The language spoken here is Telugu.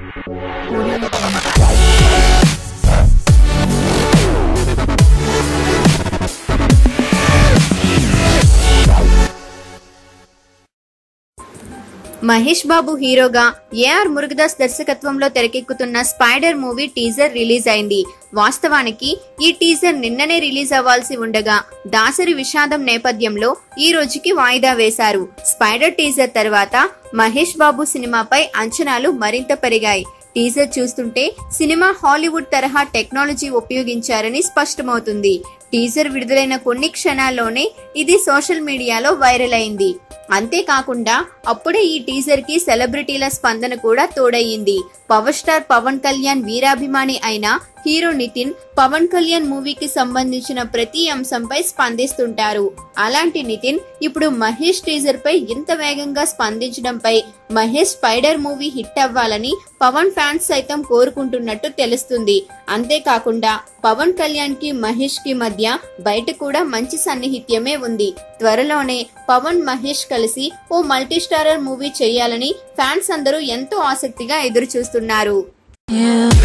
మహేష్ బాబు హీరోగా ఏఆర్ మురుగదాస్ దర్శకత్వంలో తెరకెక్కుతున్న స్పైడర్ మూవీ టీజర్ రిలీజ్ అయింది వాస్తవానికి ఈ టీజర్ నిన్ననే రిలీజ్ అవ్వాల్సి ఉండగా దాసరి విషాదం నేపథ్యంలో ఈ రోజుకి వాయిదా వేశారు స్పైడర్ టీజర్ తర్వాత మహేష్ బాబు సినిమాపై అంచనాలు మరింత పెరిగాయి టీజర్ చూస్తుంటే సినిమా హాలీవుడ్ తరహా టెక్నాలజీ ఉపయోగించారని స్పష్టమవుతుంది టీజర్ విడుదలైన కొన్ని క్షణాల్లోనే ఇది సోషల్ మీడియాలో వైరల్ అయింది అంతేకాకుండా అప్పుడే ఈ టీజర్ కి సెలబ్రిటీల స్పందన కూడా తోడయ్యింది పవర్ స్టార్ పవన్ కళ్యాణ్ వీరాభిమాని అయిన హీరో నితిన్ పవన్ కళ్యాణ్ మూవీకి సంబంధించిన ప్రతి అంశంపై స్పందిస్తుంటారు అలాంటి నితిన్ ఇప్పుడు మహేష్ టీజర్ పై ఇంత వేగంగా స్పందించడంపై మహేష్ స్పైడర్ మూవీ హిట్ అవ్వాలని పవన్ ఫ్యాన్స్ సైతం కోరుకుంటున్నట్టు తెలుస్తుంది అంతేకాకుండా పవన్ కళ్యాణ్ కి మహేష్ కి మధ్య బయట కూడా మంచి సన్నిహిత్యమే ఉంది త్వరలోనే పవన్ మహేష్ కలిసి ఓ మల్టీ స్టారర్ మూవీ చేయాలని ఫ్యాన్స్ అందరూ ఎంతో ఆసక్తిగా ఎదురు చూస్తున్నారు You